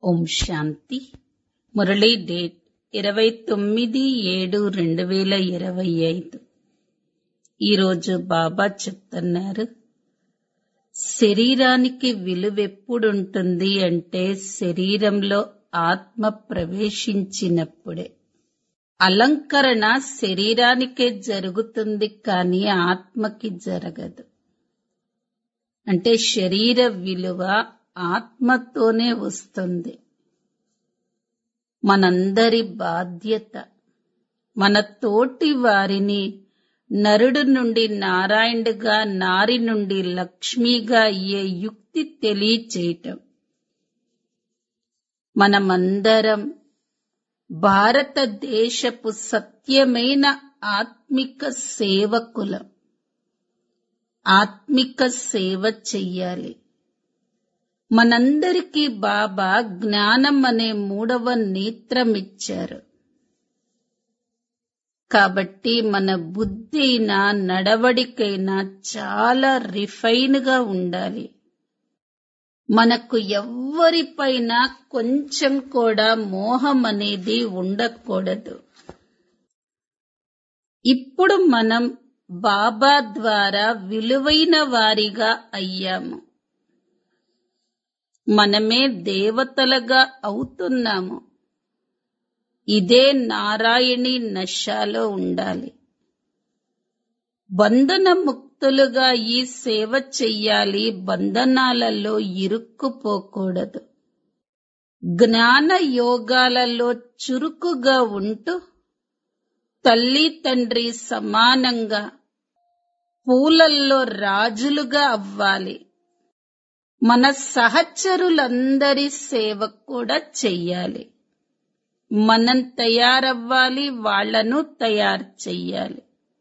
ఓం శాంతి Murali date ఇరవై తొమ్మిది ఏడు రెండు వేల ఇరవై ఐదు ఈరోజు బాబా చెప్తున్నారు శరీరానికి విలువెప్పుడుంటుంది అంటే శరీరంలో ఆత్మ ప్రవేశించినప్పుడే అలంకరణ శరీరానికే జరుగుతుంది కానీ ఆత్మకి జరగదు అంటే శరీర విలువ ఆత్మతోనే వస్తుంది మనందరి బాధ్యత మన తోటి వారిని నరుడు నుండి నారాయణుడుగా నారి నుండి లక్ష్మిగా అయ్యే యుక్తి తెలియచేయటం మనమందరం భారతదేశపు సత్యమైన ఆత్మిక సేవకులం ఆత్మిక సేవ చెయ్యాలి మనందరికీ బాబా జ్ఞానం అనే మూడవ నేత్రమిచ్చారు కాబట్టి మన బుద్ధైనా నడవడికైనా చాలా రిఫైన్ గా ఉండాలి మనకు ఎవ్వరిపైన కొంచెం కూడా మోహం అనేది ఉండకూడదు ఇప్పుడు మనం బాబా ద్వారా విలువైన వారిగా అయ్యాము మనమే దేవతలుగా అవుతున్నాము ఇదే నారాయణి నశాలో ఉండాలి బంధన ముక్తులుగా ఈ సేవ చెయ్యాలి బంధనాలలో ఇరుక్కుపోకూడదు జ్ఞాన యోగాలలో చురుకుగా ఉంటూ తల్లి తండ్రి సమానంగా పూలల్లో రాజులుగా అవ్వాలి మన సహచరులందరి సేవ కూడా చెయ్యాలి మనం తయారవ్వాలి వాళ్లను తయారు చెయ్యాలి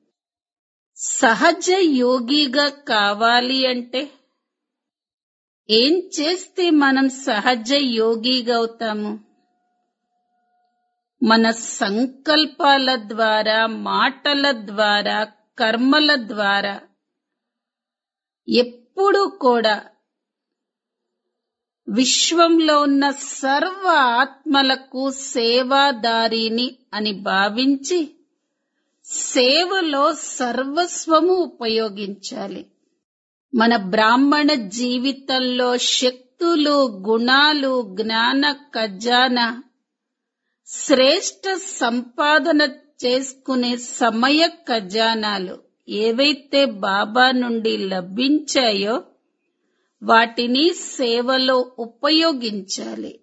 సహజ యోగిగా కావాలి అంటే ఏం చేస్తే మనం సహజ యోగిగా అవుతాము మన సంకల్పాల ద్వారా మాటల ద్వారా కర్మల ద్వారా ఎప్పుడూ కూడా విశ్వంలో ఉన్న సర్వ ఆత్మలకు సేవాదారిని అని భావించి సేవలో సర్వస్వము ఉపయోగించాలి మన బ్రాహ్మణ జీవితంలో శక్తులు గుణాలు జ్ఞాన ఖజానా శ్రేష్ట సంపాదన చేసుకునే సమయ ఖజానాలు ఏవైతే బాబా నుండి లభించాయో వాటిని సేవలో ఉపయోగించాలి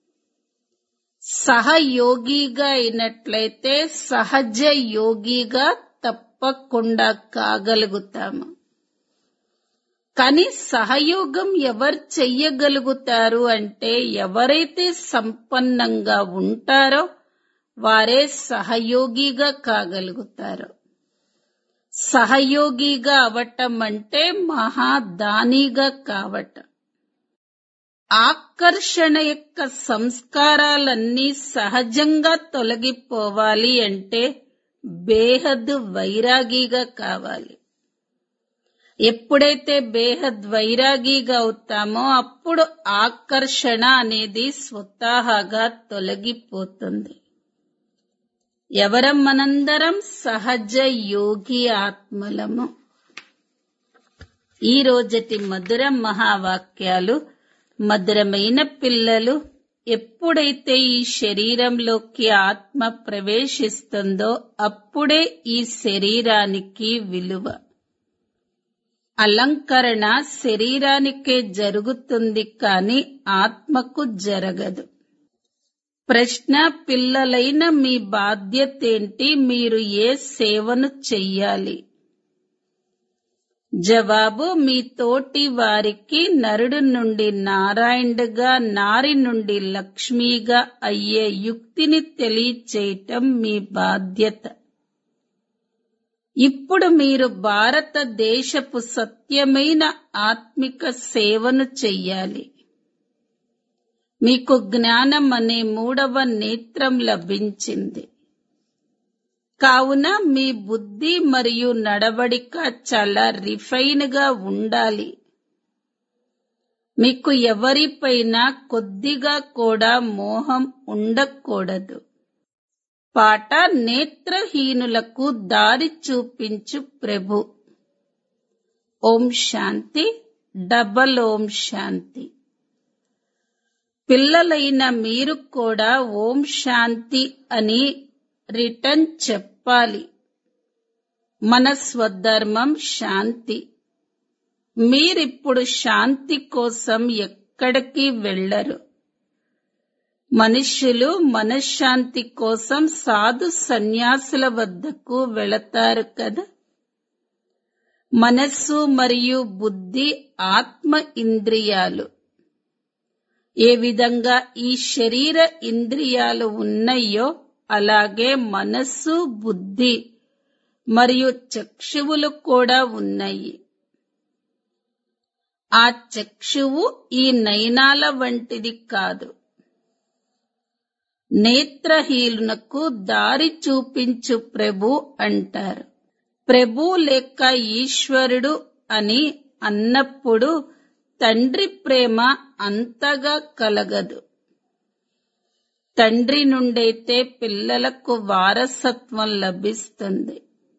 సహయోగిగా అయినట్లయితే సహజ యోగిగా తప్పకుండా కాగలుగుతాము కానీ సహయోగం ఎవరు చెయ్యగలుగుతారు అంటే ఎవరైతే సంపన్నంగా ఉంటారో వారే సహయోగిగా కాగలుగుతారు సహయోగిగా అవటం అంటే మహాదానిగా కావటం ఆకర్షణ యొక్క సంస్కారాలన్నీ సహజంగా తొలగిపోవాలి అంటే బేహద్ వైరాగిగా కావాలి ఎప్పుడైతే బేహద్ వైరాగిగా అవుతామో అప్పుడు ఆకర్షణ అనేది స్వతహాగా తొలగిపోతుంది ఎవరం మనందరం సహజ యోగి ఆత్మలము ఈ రోజటి మధుర మహావాక్యాలు మధురమైన పిల్లలు ఎప్పుడైతే ఈ శరీరంలోకి ఆత్మ ప్రవేశిస్తుందో అప్పుడే ఈ శరీరానికి విలువ అలంకరణ శరీరానికే జరుగుతుంది కానీ ఆత్మకు జరగదు ప్రశ్న పిల్లలైన మీ బాధ్యత ఏంటి మీరు ఏ సేవను చెయ్యాలి జవాబు మీ తోటి వారికి నరుడు నుండి నారాయణుడుగా నారి నుండి లక్ష్మిగా అయ్యే యుక్తిని తెలియచేయటం మీ బాధ్యత ఇప్పుడు మీరు భారతదేశపు సత్యమైన ఆత్మిక సేవను చెయ్యాలి మీకు జ్ఞానం అనే మూడవ నేత్రం లభించింది కావున మీ బుద్ధి మరియు నడవడిక చాలా రిఫైన్ గా ఉండాలి మీకు ఎవరిపైన కొద్దిగా కూడా మోహం ఉండకూడదు పాట నేత్రహీనులకు దారి చూపించు ప్రభు ఓం శాంతి డబల్ ఓం శాంతి పిల్లలైన మీరు కూడా ఓం శాంతి అని రిటర్న్ చెప్పాలి మన స్వధర్మం శాంతి మీరిప్పుడు శాంతి కోసం ఎక్కడికి వెళ్ళరు మనుష్యులు మనశ్శాంతి కోసం సాధు సన్యాసుల వద్దకు వెళతారు కదా మనస్సు మరియు బుద్ధి ఆత్మ ఇంద్రియాలు ఏ విధంగా ఈ శరీర ఇంద్రియాలు ఉన్నాయో అలాగే మనస్సు బుద్ధి మరియు చక్షువులు కూడా ఉన్నాయి ఆ చక్షువు ఈ నయనాల వంటిది కాదు నేత్రహీనునకు దారి చూపించు ప్రభు అంటారు ప్రభు లేక ఈశ్వరుడు అని అన్నప్పుడు తండ్రి ప్రేమ అంతగా కలగదు తండ్రి నుండైతే పిల్లలకు వారసత్వం లభిస్తుంది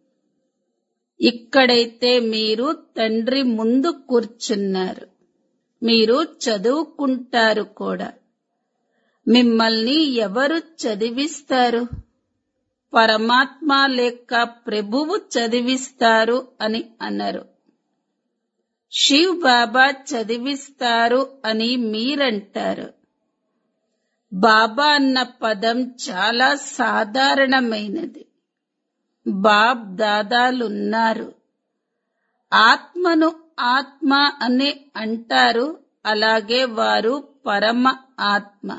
ఇక్కడైతే మీరు తండ్రి ముందు కూర్చున్నారు మీరు చదువుకుంటారు కూడా మిమ్మల్ని ఎవరు చదివిస్తారు పరమాత్మ లేక ప్రభువు చదివిస్తారు అని అన్నారు శివ్ బాబా చదివిస్తారు అని మీరంటారు బాబా అన్న పదం చాలా సాధారణమైనది బాబ్ దాదాలున్నారు ఆత్మను ఆత్మ అని అంటారు అలాగే వారు పరమ ఆత్మ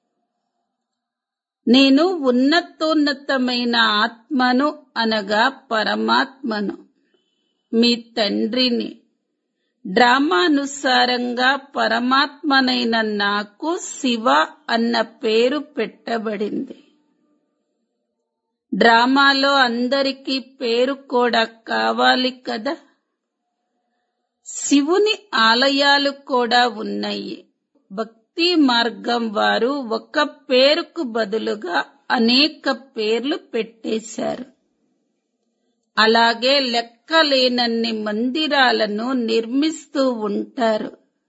నేను ఉన్నతోన్నతమైన ఆత్మను అనగా పరమాత్మను మీ తండ్రిని డ్రామానుసారంగా పరమాత్మనైన నాకు శివ అన్న పేరు పెట్టబడింది డ్రామాలో అందరికీ పేరు కూడా కావాలి కదా శివుని ఆలయాలు కూడా ఉన్నాయి భక్తి మార్గం వారు ఒక పేరుకు బదులుగా అనేక పేర్లు పెట్టేశారు అలాగే లెక్కలేనన్ని మందిరాలను నిర్మిస్తూ ఉంటారు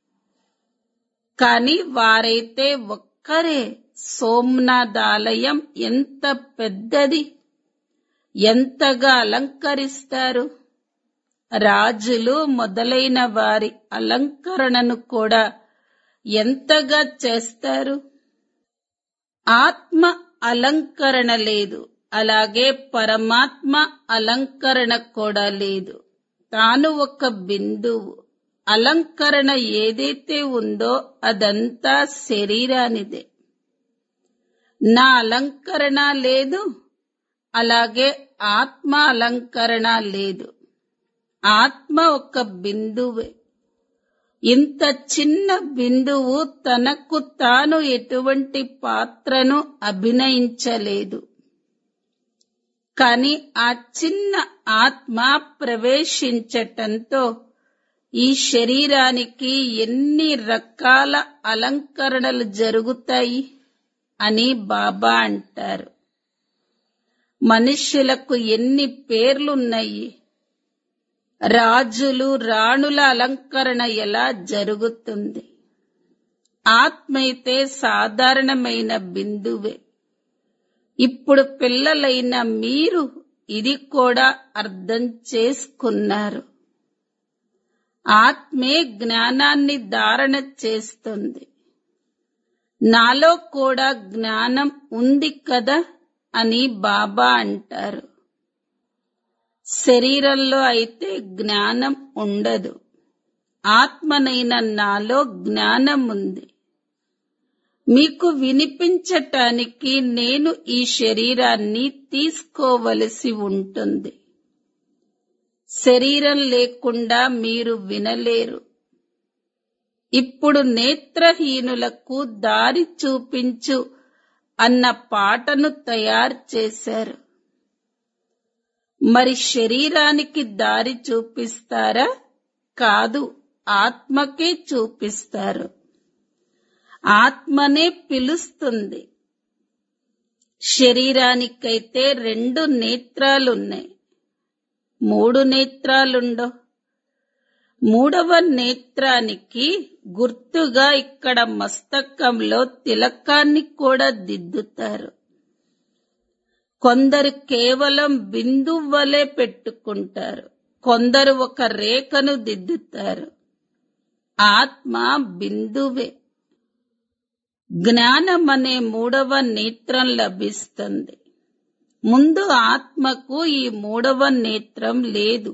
కాని వారైతే ఒక్కరే సోమనాథ్ ఆలయం ఎంత పెద్దది ఎంతగా అలంకరిస్తారు రాజులు మొదలైన వారి అలంకరణను కూడా ఎంతగా చేస్తారు ఆత్మ అలంకరణ లేదు అలాగే పరమాత్మ అలంకరణ కూడా లేదు తాను ఒక బిందువు అలంకరణ ఏదైతే ఉందో అదంతా శరీరానిదే నా అలంకరణ లేదు అలాగే ఆత్మ అలంకరణ లేదు ఆత్మ ఒక బిందువే ఇంత చిన్న బిందువు తనకు తాను ఎటువంటి పాత్రను అభినయించలేదు కాని ఆ చిన్న ఆత్మ ప్రవేశించటంతో ఈ శరీరానికి ఎన్ని రకాల అలంకరణలు జరుగుతాయి అని బాబా అంటారు మనుష్యులకు ఎన్ని పేర్లున్నాయి రాజులు రాణుల అలంకరణ ఎలా జరుగుతుంది ఆత్మైతే సాధారణమైన బిందువే ఇప్పుడు పిల్లలైన మీరు ఇది కూడా అర్థం చేసుకున్నారు ఆత్మే జ్ఞానాన్ని ధారణ చేస్తుంది నాలో కూడా జ్ఞానం ఉంది కదా అని బాబా అంటారు శరీరంలో అయితే జ్ఞానం ఉండదు ఆత్మనైన నాలో జ్ఞానం ఉంది మీకు వినిపించటానికి నేను ఈ శరీరాన్ని తీసుకోవలసి ఉంటుంది శరీరం లేకుండా మీరు వినలేరు ఇప్పుడు నేత్రహీనులకు దారి చూపించు అన్న పాటను తయారు చేశారు మరి శరీరానికి దారి చూపిస్తారా కాదు ఆత్మకే చూపిస్తారు ఆత్మనే పిలుస్తుంది శరీరానికైతే రెండు నేత్రాలున్నాయి మూడు నేత్రాలుండో మూడవ నేత్రానికి గుర్తుగా ఇక్కడ మస్తకంలో తిలకాన్ని కూడా దిద్దుతారు కొందరు కేవలం బిందువలే పెట్టుకుంటారు కొందరు ఒక రేఖను దిద్దుతారు ఆత్మ బిందువే జ్ఞానం అనే మూడవ నేత్రం లభిస్తుంది ముందు ఆత్మకు ఈ మూడవ నేత్రం లేదు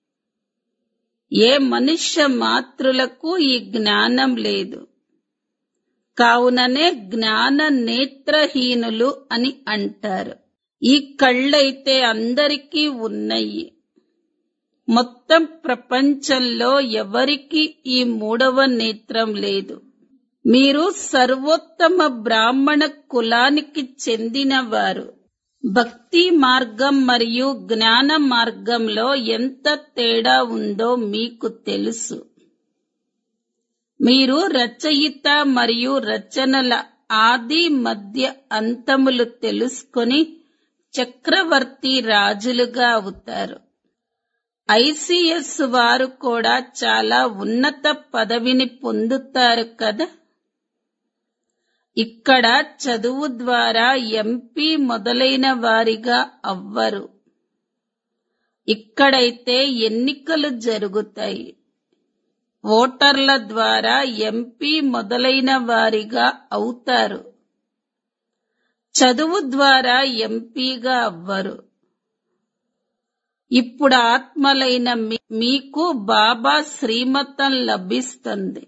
ఏ మనుష్య మాతృలకు ఈ జ్ఞానం లేదు కావుననే జ్ఞాన నేత్రహీనులు అని అంటారు ఈ కళ్ళైతే అందరికీ ఉన్నాయి మొత్తం ప్రపంచంలో ఎవరికి ఈ మూడవ నేత్రం లేదు మీరు సర్వోత్తమ బ్రాహ్మణ కులానికి చెందినవారు భక్తి మార్గం మరియు జ్ఞాన మార్గంలో ఎంత తేడా ఉందో మీకు తెలుసు మీరు రచయిత మరియు రచనల ఆది మధ్య అంతములు తెలుసుకొని చక్రవర్తి రాజులుగా అవుతారు ఐసిఎస్ వారు కూడా చాలా ఉన్నత పదవిని పొందుతారు కదా ఇక్కడ చదువు ద్వారా ఎంపీ మొదలైన వారిగా అవ్వరు ఇక్కడైతే ఎన్నికలు జరుగుతాయి ఓటర్ల ద్వారా ఎంపీ మొదలైన వారిగా అవుతారు చదువు ద్వారా ఎంపీగా అవ్వరు ఇప్పుడు ఆత్మలైన మీ- మీకు బాబా శ్రీమతం లభిస్తుంది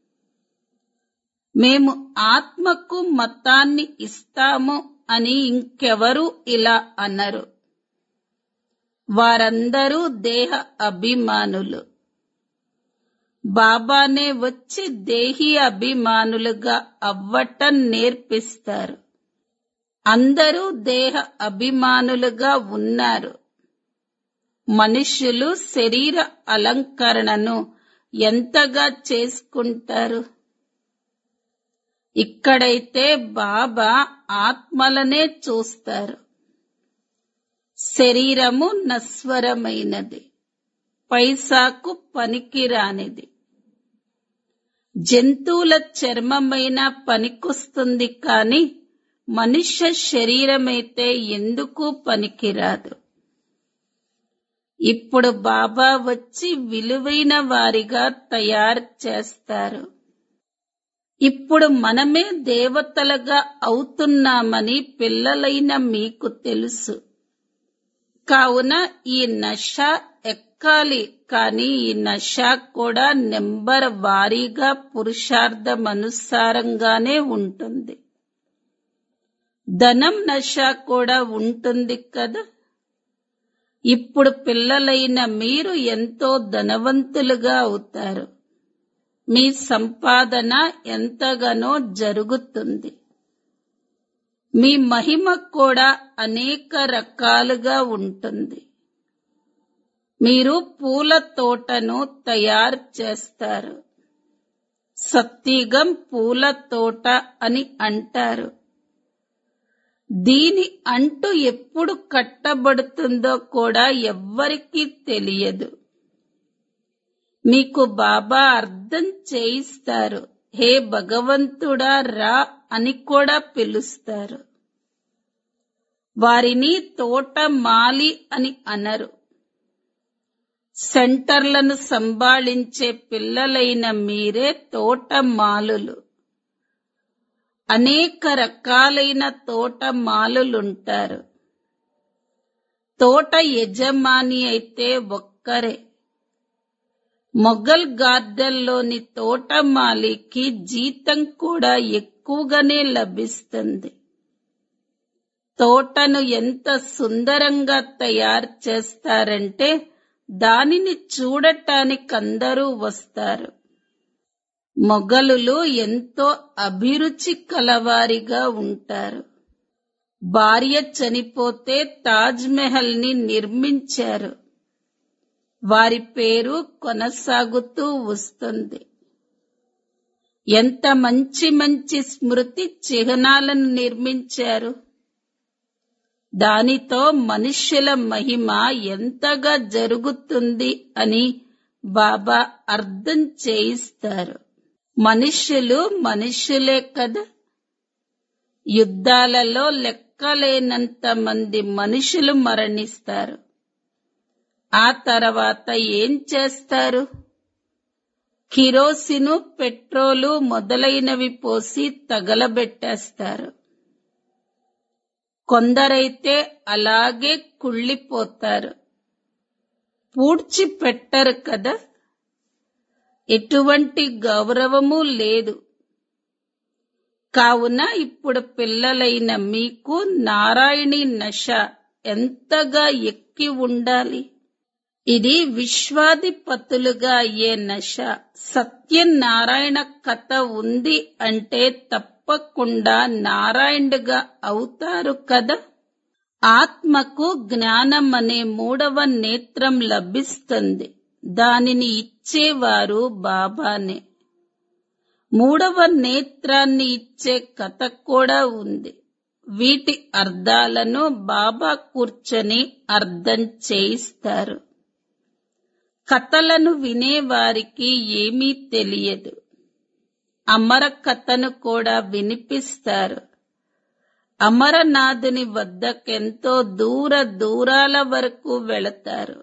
మేము ఆత్మకు మతాన్ని ఇస్తాము అని ఇంకెవరు ఇలా అనరు వారందరూ దేహ అభిమానులు బాబానే వచ్చి దేహి అభిమానులుగా అవ్వటం నేర్పిస్తారు అందరూ దేహ అభిమానులుగా ఉన్నారు మనుష్యులు శరీర అలంకరణను ఎంతగా చేసుకుంటారు ఇక్కడైతే బాబా ఆత్మలనే చూస్తారు శరీరము నస్వరమైనది పైసాకు పనికిరానిది జంతువుల చర్మమైన పనికొస్తుంది కాని మనుష్య శరీరమైతే ఎందుకు పనికిరాదు ఇప్పుడు బాబా వచ్చి విలువైన వారిగా తయారు చేస్తారు ఇప్పుడు మనమే దేవతలుగా అవుతున్నామని పిల్లలైన మీకు తెలుసు కావున ఈ నష ఎక్కాలి కానీ ఈ నష కూడా నెంబర్ వారీగా పురుషార్థమనుసారంగానే ఉంటుంది ధనం నష కూడా ఉంటుంది కదా ఇప్పుడు పిల్లలైన మీరు ఎంతో ధనవంతులుగా అవుతారు మీ సంపాదన ఎంతగానో జరుగుతుంది మీ మహిమ కూడా అనేక రకాలుగా ఉంటుంది మీరు పూల తోటను తయారు చేస్తారు సత్తిగం పూల తోట అని అంటారు దీని అంటు ఎప్పుడు కట్టబడుతుందో కూడా ఎవ్వరికీ తెలియదు మీకు బాబా అర్థం చేయిస్తారు హే భగవంతుడా రా అని కూడా పిలుస్తారు వారిని తోట మాలి అని అనరు సెంటర్లను సంభాళించే పిల్లలైన మీరే తోట మాలులు అనేక రకాలైన తోట మాలులుంటారు తోట యజమాని అయితే ఒక్కరే మొఘల్ గార్డెన్లోని తోటమాలికి జీతం కూడా ఎక్కువగానే లభిస్తుంది తోటను ఎంత సుందరంగా తయారు చేస్తారంటే దానిని చూడటానికి అందరూ వస్తారు మొఘలులు ఎంతో అభిరుచి కలవారిగా ఉంటారు భార్య చనిపోతే తాజ్ మహల్ ని నిర్మించారు వారి పేరు కొనసాగుతూ వస్తుంది ఎంత మంచి మంచి స్మృతి చిహ్నాలను నిర్మించారు దానితో మనుష్యుల మహిమ ఎంతగా జరుగుతుంది అని బాబా అర్థం చేయిస్తారు మనుష్యులు మనుష్యులే కదా యుద్ధాలలో లెక్కలేనంత మంది మనుషులు మరణిస్తారు ఆ తర్వాత ఏం చేస్తారు కిరోసిను పెట్రోలు మొదలైనవి పోసి తగలబెట్టేస్తారు కొందరైతే అలాగే కుళ్ళిపోతారు పూడ్చి పెట్టరు కదా ఎటువంటి గౌరవము లేదు కావున ఇప్పుడు పిల్లలైన మీకు నారాయణి నశ ఎంతగా ఎక్కి ఉండాలి ఇది విశ్వాధిపతులుగా అయ్యే నశ సత్యనారాయణ కథ ఉంది అంటే తప్పకుండా నారాయణుడుగా అవుతారు కదా ఆత్మకు జ్ఞానం అనే మూడవ నేత్రం లభిస్తుంది దానిని ఇచ్చేవారు బాబానే మూడవ నేత్రాన్ని ఇచ్చే కథ కూడా ఉంది వీటి అర్థాలను బాబా కూర్చొని అర్థం చేయిస్తారు కథలను వినేవారికి ఏమీ తెలియదు అమర కథను కూడా వినిపిస్తారు అమరనాథుని వద్దకెంతో దూర దూరాల వరకు వెళతారు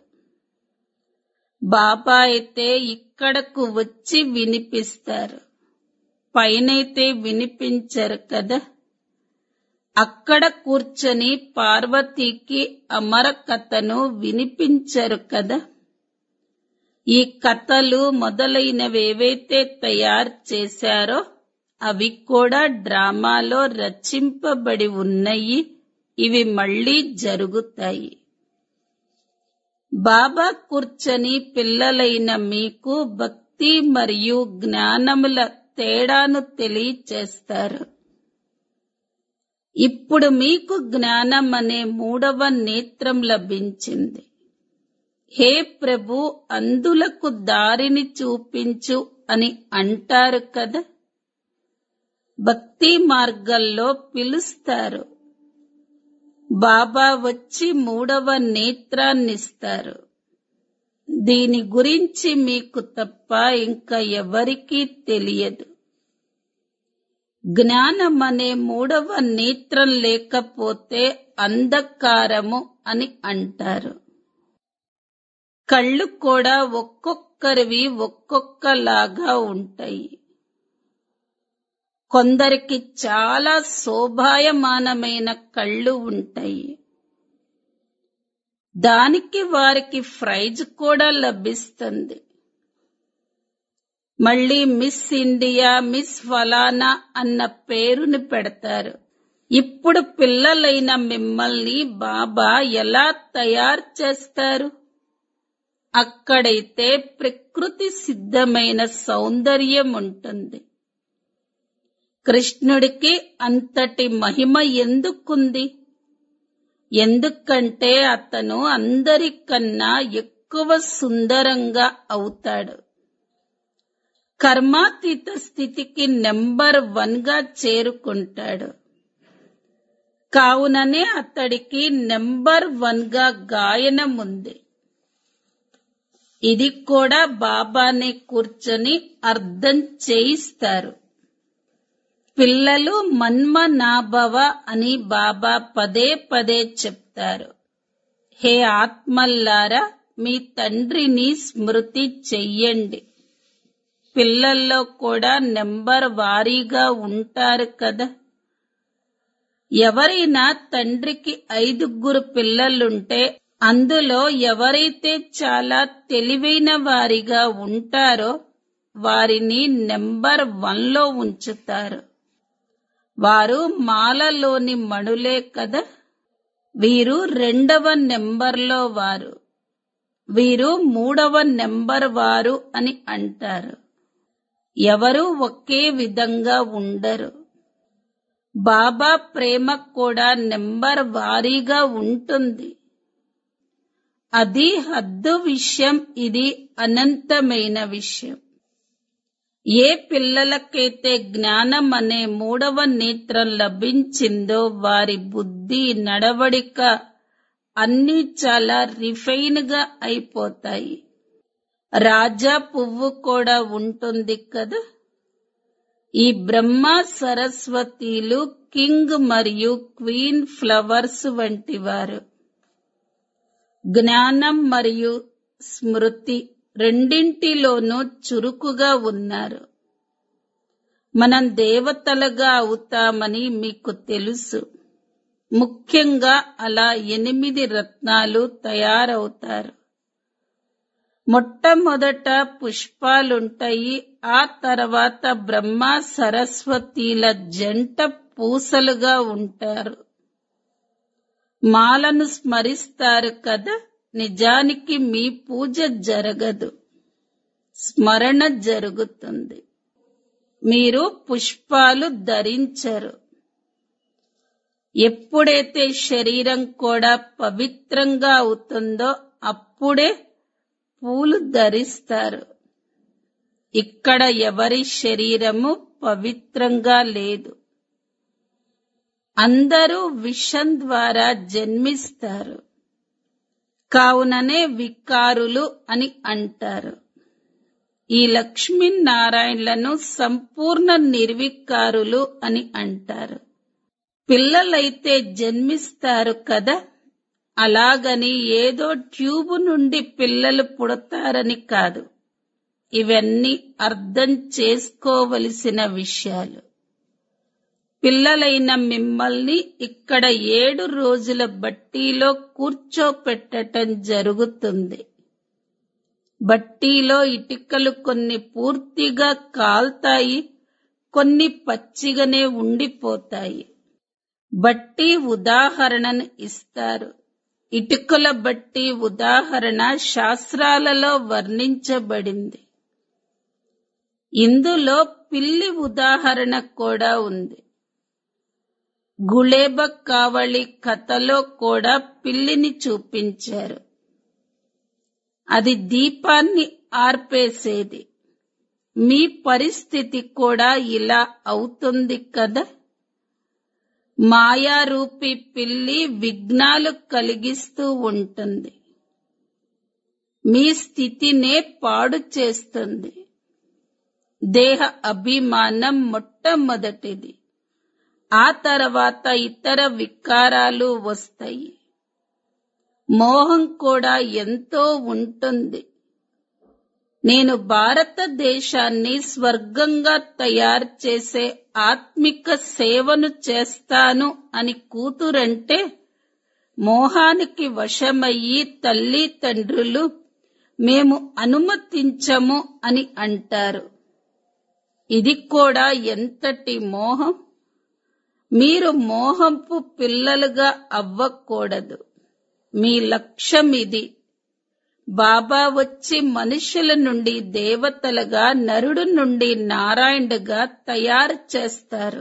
బాబా అయితే ఇక్కడకు వచ్చి వినిపిస్తారు పైనైతే వినిపించరు కదా అక్కడ కూర్చొని పార్వతీకి అమర కథను వినిపించరు కదా ఈ కథలు మొదలైనవి ఏవైతే తయారు చేశారో అవి కూడా డ్రామాలో రచింపబడి ఉన్నాయి ఇవి మళ్ళీ జరుగుతాయి బాబా కూర్చొని పిల్లలైన మీకు భక్తి మరియు జ్ఞానముల తేడాను తెలియచేస్తారు ఇప్పుడు మీకు జ్ఞానం అనే మూడవ నేత్రం లభించింది హే ప్రభు అందులకు దారిని చూపించు అని అంటారు కదా భక్తి మార్గంలో పిలుస్తారు బాబా వచ్చి మూడవ నేత్రాన్నిస్తారు దీని గురించి మీకు తప్ప ఇంకా ఎవరికీ తెలియదు జ్ఞానం అనే మూడవ నేత్రం లేకపోతే అంధకారము అని అంటారు కళ్ళు కూడా ఒక్కొక్కరివి ఒక్కొక్కలాగా ఉంటాయి కొందరికి చాలా శోభాయమానమైన కళ్ళు ఉంటాయి దానికి వారికి ప్రైజ్ కూడా లభిస్తుంది మళ్ళీ మిస్ ఇండియా మిస్ ఫలానా అన్న పేరుని పెడతారు ఇప్పుడు పిల్లలైన మిమ్మల్ని బాబా ఎలా తయారు చేస్తారు అక్కడైతే ప్రకృతి సిద్ధమైన సౌందర్యం ఉంటుంది కృష్ణుడికి అంతటి మహిమ ఎందుకుంది ఎందుకంటే అతను అందరికన్నా ఎక్కువ సుందరంగా అవుతాడు కర్మాతీత స్థితికి నెంబర్ వన్ గా చేరుకుంటాడు కావుననే అతడికి నెంబర్ వన్ గా గాయనం ఉంది ఇది కూడా బాబానే కూర్చొని అర్థం చేయిస్తారు పిల్లలు మన్మనాభవ అని బాబా పదే పదే చెప్తారు హే ఆత్మల్లారా మీ తండ్రిని స్మృతి చెయ్యండి పిల్లల్లో కూడా నెంబర్ వారీగా ఉంటారు కదా ఎవరైనా తండ్రికి ఐదుగురు పిల్లలుంటే అందులో ఎవరైతే చాలా తెలివైన వారిగా ఉంటారో వారిని నెంబర్ వన్లో ఉంచుతారు వారు మాలలోని మణులే కదా వీరు రెండవ నెంబర్లో వారు వీరు మూడవ నెంబర్ వారు అని అంటారు ఎవరు ఒకే విధంగా ఉండరు బాబా ప్రేమ కూడా నెంబర్ వారీగా ఉంటుంది అది హద్దు విషయం ఇది అనంతమైన విషయం ఏ పిల్లలకైతే జ్ఞానం అనే మూడవ నేత్రం లభించిందో వారి బుద్ధి నడవడిక అన్నీ చాలా రిఫైన్ గా అయిపోతాయి రాజా పువ్వు కూడా ఉంటుంది కదా ఈ బ్రహ్మ సరస్వతీలు కింగ్ మరియు క్వీన్ ఫ్లవర్స్ వంటి వారు జ్ఞానం మరియు స్మృతి రెండింటిలోనూ చురుకుగా ఉన్నారు మనం దేవతలుగా అవుతామని మీకు తెలుసు ముఖ్యంగా అలా ఎనిమిది రత్నాలు తయారవుతారు మొట్టమొదట పుష్పాలుంటాయి ఆ తర్వాత బ్రహ్మ సరస్వతీల జంట పూసలుగా ఉంటారు మాలను స్మరిస్తారు కదా నిజానికి మీ పూజ జరగదు స్మరణ జరుగుతుంది మీరు పుష్పాలు ధరించరు ఎప్పుడైతే శరీరం కూడా పవిత్రంగా అవుతుందో అప్పుడే పూలు ధరిస్తారు ఇక్కడ ఎవరి శరీరము పవిత్రంగా లేదు అందరూ విషం ద్వారా జన్మిస్తారు కావుననే వికారులు అని అంటారు ఈ లక్ష్మీనారాయణలను సంపూర్ణ నిర్వికారులు అని అంటారు పిల్లలైతే జన్మిస్తారు కదా అలాగని ఏదో ట్యూబ్ నుండి పిల్లలు పుడతారని కాదు ఇవన్నీ అర్థం చేసుకోవలసిన విషయాలు పిల్లలైన మిమ్మల్ని ఇక్కడ ఏడు రోజుల బట్టీలో కూర్చోపెట్టటం జరుగుతుంది బట్టీలో ఇటుకలు కొన్ని పూర్తిగా కాల్తాయి కొన్ని పచ్చిగానే ఉండిపోతాయి బట్టి ఉదాహరణను ఇస్తారు ఇటుకల బట్టి ఉదాహరణ శాస్త్రాలలో వర్ణించబడింది ఇందులో పిల్లి ఉదాహరణ కూడా ఉంది గుళేబ కావళి కథలో కూడా పిల్లిని చూపించారు అది దీపాన్ని ఆర్పేసేది మీ పరిస్థితి కూడా ఇలా అవుతుంది కదా మాయారూపి పిల్లి విఘ్నాలు కలిగిస్తూ ఉంటుంది మీ స్థితినే పాడు చేస్తుంది దేహ అభిమానం మొట్టమొదటిది ఆ తర్వాత ఇతర వికారాలు వస్తాయి మోహం కూడా ఎంతో ఉంటుంది నేను భారతదేశాన్ని స్వర్గంగా తయారు చేసే ఆత్మిక సేవను చేస్తాను అని కూతురంటే మోహానికి వశమయ్యి తల్లి తండ్రులు మేము అనుమతించము అని అంటారు ఇది కూడా ఎంతటి మోహం మీరు మోహంపు పిల్లలుగా అవ్వకూడదు మీ లక్ష్యం ఇది బాబా వచ్చి మనుషుల నుండి దేవతలుగా నరుడు నుండి నారాయణుడుగా తయారు చేస్తారు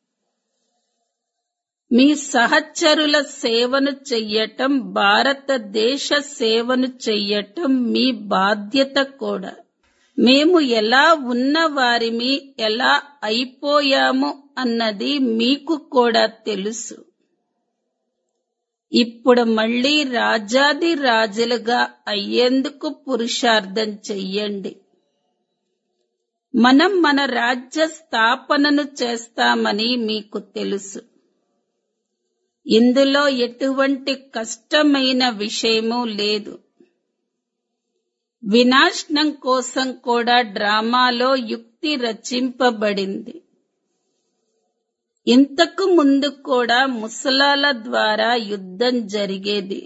మీ సహచరుల సేవను చెయ్యటం భారతదేశ సేవను చెయ్యటం మీ బాధ్యత కూడా మేము ఎలా ఉన్న వారిమి ఎలా అయిపోయాము అన్నది మీకు కూడా తెలుసు ఇప్పుడు మళ్ళీ రాజాది రాజులుగా అయ్యేందుకు పురుషార్థం చెయ్యండి మనం మన రాజ్య స్థాపనను చేస్తామని మీకు తెలుసు ఇందులో ఎటువంటి కష్టమైన విషయము లేదు వినాశనం కోసం కూడా డ్రామాలో యుక్తి రచింపబడింది ఇంతకు ముందు కూడా ముసలాల ద్వారా యుద్ధం జరిగేది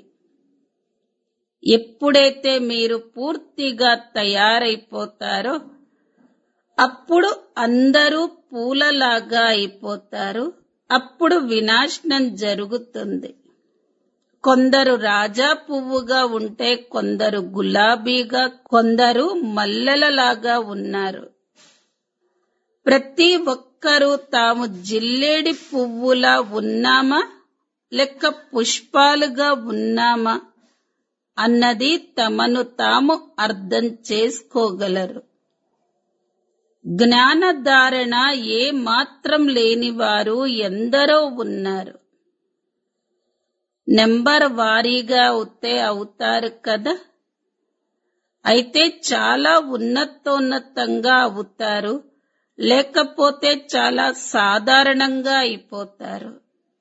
ఎప్పుడైతే మీరు పూర్తిగా తయారైపోతారో అప్పుడు అందరూ పూలలాగా అయిపోతారు అప్పుడు వినాశనం జరుగుతుంది కొందరు రాజా పువ్వుగా ఉంటే కొందరు గులాబీగా కొందరు మల్లెలలాగా ఉన్నారు ప్రతి ఒక్కరూ తాము జిల్లేడి పువ్వులా ఉన్నామా లేక పుష్పాలుగా ఉన్నామా అన్నది తమను తాము అర్థం చేసుకోగలరు జ్ఞానధారణ ఏ మాత్రం లేనివారు ఎందరో ఉన్నారు నెంబర్ వారీగా అవుతే అవుతారు కదా అయితే చాలా ఉన్నతోన్నతంగా అవుతారు లేకపోతే చాలా సాధారణంగా అయిపోతారు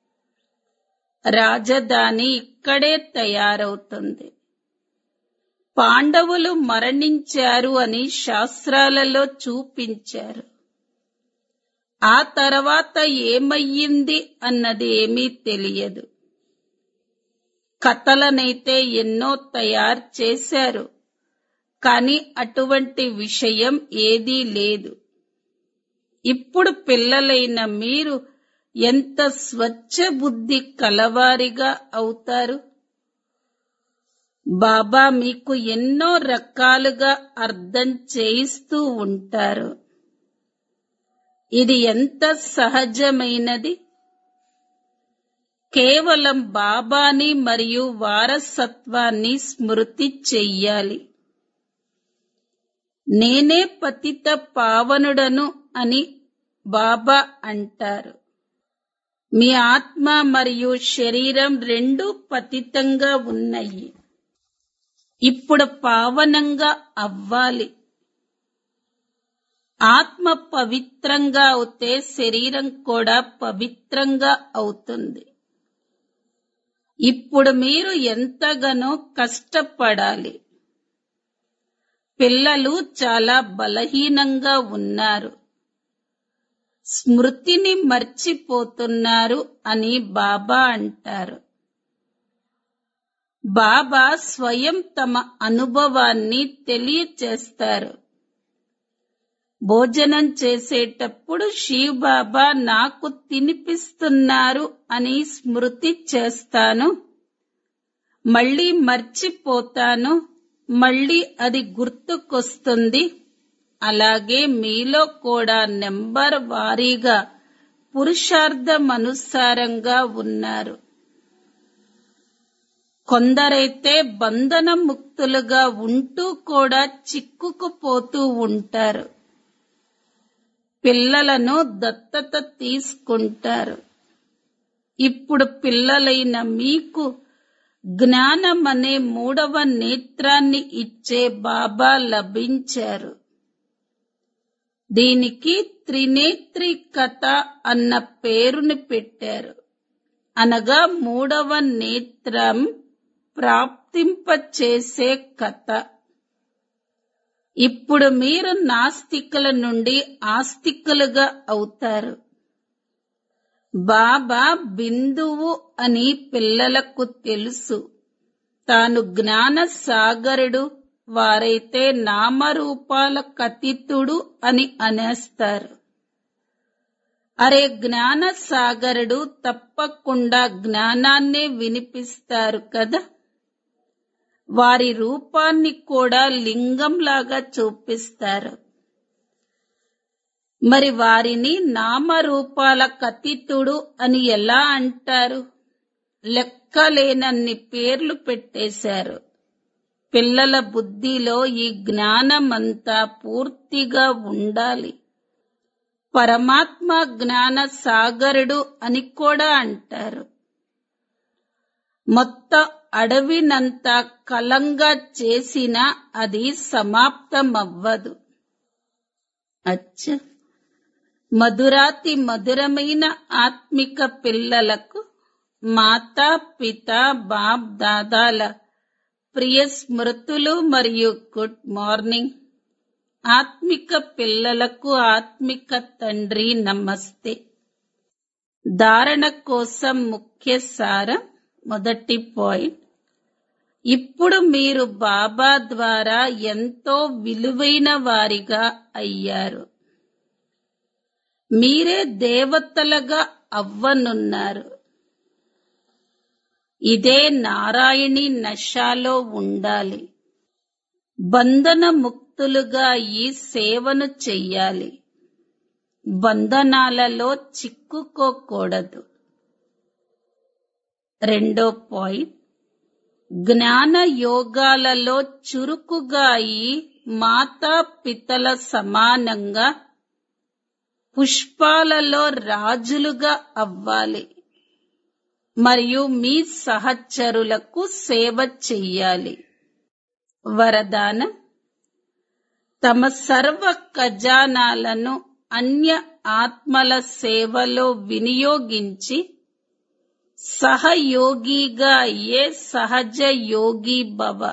రాజధాని ఇక్కడే తయారవుతుంది పాండవులు మరణించారు అని శాస్త్రాలలో చూపించారు ఆ తర్వాత ఏమయ్యింది అన్నది ఏమీ తెలియదు కథలనైతే ఎన్నో తయారు చేశారు కానీ అటువంటి విషయం ఏదీ లేదు ఇప్పుడు పిల్లలైన మీరు ఎంత స్వచ్ఛ బుద్ధి కలవారిగా అవుతారు బాబా మీకు ఎన్నో రకాలుగా అర్థం చేయిస్తూ ఉంటారు ఇది ఎంత సహజమైనది కేవలం బాబాని మరియు వారసత్వాన్ని స్మృతి చెయ్యాలి నేనే పతిత పావనుడను అని బాబా అంటారు మీ ఆత్మ మరియు శరీరం రెండూ పతితంగా ఉన్నాయి ఇప్పుడు పావనంగా అవ్వాలి ఆత్మ పవిత్రంగా అవుతే శరీరం కూడా పవిత్రంగా అవుతుంది ఇప్పుడు మీరు ఎంతగానో కష్టపడాలి పిల్లలు చాలా బలహీనంగా ఉన్నారు స్మృతిని మర్చిపోతున్నారు అని బాబా అంటారు బాబా స్వయం తమ అనుభవాన్ని తెలియచేస్తారు భోజనం చేసేటప్పుడు శివ్ బాబా నాకు తినిపిస్తున్నారు అని స్మృతి చేస్తాను మళ్ళీ మర్చిపోతాను మళ్ళీ అది గుర్తుకొస్తుంది అలాగే మీలో కూడా నెంబర్ వారీగా పురుషార్థమనుసారంగా ఉన్నారు కొందరైతే బంధన ముక్తులుగా ఉంటూ కూడా చిక్కుకుపోతూ ఉంటారు పిల్లలను దత్తత తీసుకుంటారు ఇప్పుడు పిల్లలైన మీకు జ్ఞానం అనే మూడవ నేత్రాన్ని ఇచ్చే బాబా లభించారు దీనికి త్రినేత్రి కథ అన్న పేరుని పెట్టారు అనగా మూడవ నేత్రం ప్రాప్తింపచేసే కథ ఇప్పుడు మీరు నాస్తికుల నుండి ఆస్తికులుగా అవుతారు బాబా బిందువు అని పిల్లలకు తెలుసు తాను జ్ఞాన సాగరుడు వారైతే నామరూపాల కతితుడు అని అనేస్తారు అరే జ్ఞాన సాగరుడు తప్పకుండా జ్ఞానాన్నే వినిపిస్తారు కదా వారి రూపాన్ని కూడా లింగంలాగా చూపిస్తారు మరి వారిని నామరూపాల కతితుడు అని ఎలా అంటారు లెక్కలేనన్ని పేర్లు పెట్టేశారు పిల్లల బుద్ధిలో ఈ జ్ఞానమంతా పూర్తిగా ఉండాలి పరమాత్మ జ్ఞాన సాగరుడు అని కూడా అంటారు మొత్తం అడవినంతా కలంగా చేసినా అది సమాప్తమవ్వదు అచ్చ మధురాతి మధురమైన ఆత్మిక పిల్లలకు మాతా పిత బాప్ దాదాల ప్రియ స్మృతులు మరియు గుడ్ మార్నింగ్ ఆత్మిక పిల్లలకు ఆత్మిక తండ్రి నమస్తే ధారణ కోసం ముఖ్య సారం మొదటి పాయింట్ ఇప్పుడు మీరు బాబా ద్వారా ఎంతో విలువైన వారిగా అయ్యారు మీరే దేవతలుగా అవ్వనున్నారు ఇదే నారాయణి నశాలో ఉండాలి బంధన ముక్తులుగా ఈ సేవను చెయ్యాలి బంధనాలలో చిక్కుకోకూడదు రెండో పాయింట్ జ్ఞాన యోగాలలో చురుకుగా అయి మాతా పితల సమానంగా పుష్పాలలో రాజులుగా అవ్వాలి మరియు మీ సహచరులకు సేవ చెయ్యాలి వరదానం తమ సర్వ ఖజానాలను అన్య ఆత్మల సేవలో వినియోగించి సహయోగిగా అయ్యే సహజ యోగి భవ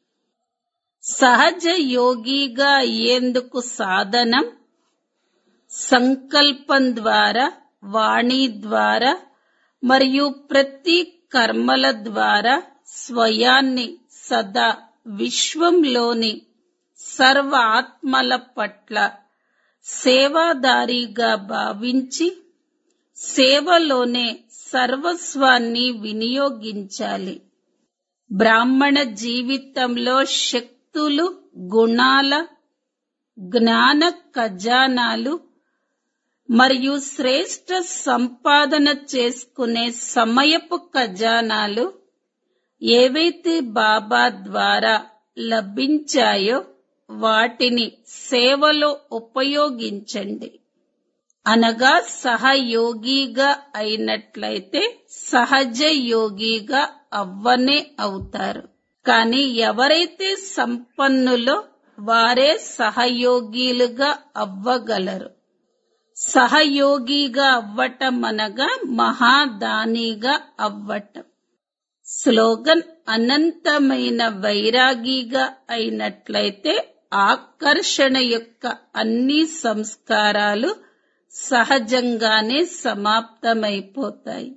సహజ యోగిగా అయ్యేందుకు సాధనం సంకల్పం ద్వారా వాణి ద్వారా మరియు ప్రతి కర్మల ద్వారా స్వయాన్ని సదా విశ్వంలోని సర్వ ఆత్మల పట్ల సేవాదారిగా భావించి సేవలోనే సర్వస్వాన్ని వినియోగించాలి బ్రాహ్మణ జీవితంలో శక్తులు గుణాల జ్ఞాన ఖజానాలు మరియు శ్రేష్ట సంపాదన చేసుకునే సమయపు ఖజానాలు ఏవైతే బాబా ద్వారా లభించాయో వాటిని సేవలో ఉపయోగించండి అనగా సహయోగిగా అయినట్లయితే సహజ యోగిగా అవ్వనే అవుతారు కానీ ఎవరైతే సంపన్నులో వారే సహయోగిలుగా అవ్వగలరు సహయోగిగా అవ్వటం అనగా మహాదానిగా అవ్వటం స్లోగన్ అనంతమైన వైరాగిగా అయినట్లయితే ఆకర్షణ యొక్క అన్ని సంస్కారాలు సహజంగానే సమాప్తమైపోతాయి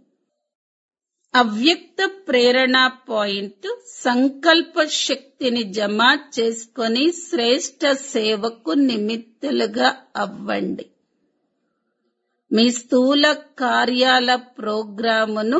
అవ్యక్త ప్రేరణ పాయింట్ సంకల్ప శక్తిని జమ చేసుకొని శ్రేష్ట సేవకు నిమిత్తులుగా అవ్వండి మీ స్థూల కార్యాల ప్రోగ్రామును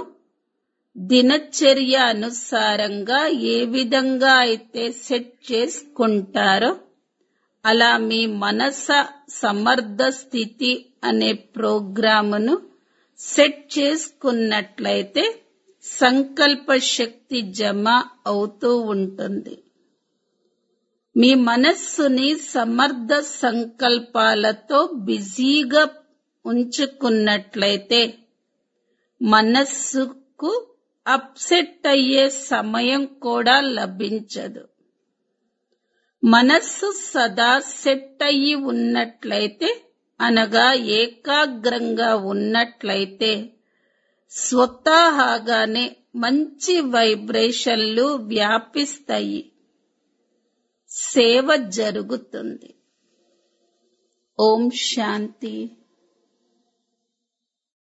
దినచర్య అనుసారంగా ఏ విధంగా అయితే సెట్ చేసుకుంటారో అలా మీ మనస సమర్థ స్థితి అనే ప్రోగ్రామును సెట్ చేసుకున్నట్లయితే సంకల్ప శక్తి జమ అవుతూ ఉంటుంది మీ మనస్సుని సమర్థ సంకల్పాలతో బిజీగా ఉంచుకున్నట్లయితే మనస్సుకు అప్సెట్ అయ్యే సమయం కూడా లభించదు మనస్సు సదా సెట్ అయ్యి ఉన్నట్లయితే అనగా ఏకాగ్రంగా ఉన్నట్లయితే స్వతహాగానే మంచి వైబ్రేషన్లు వ్యాపిస్తాయి సేవ జరుగుతుంది ఓం శాంతి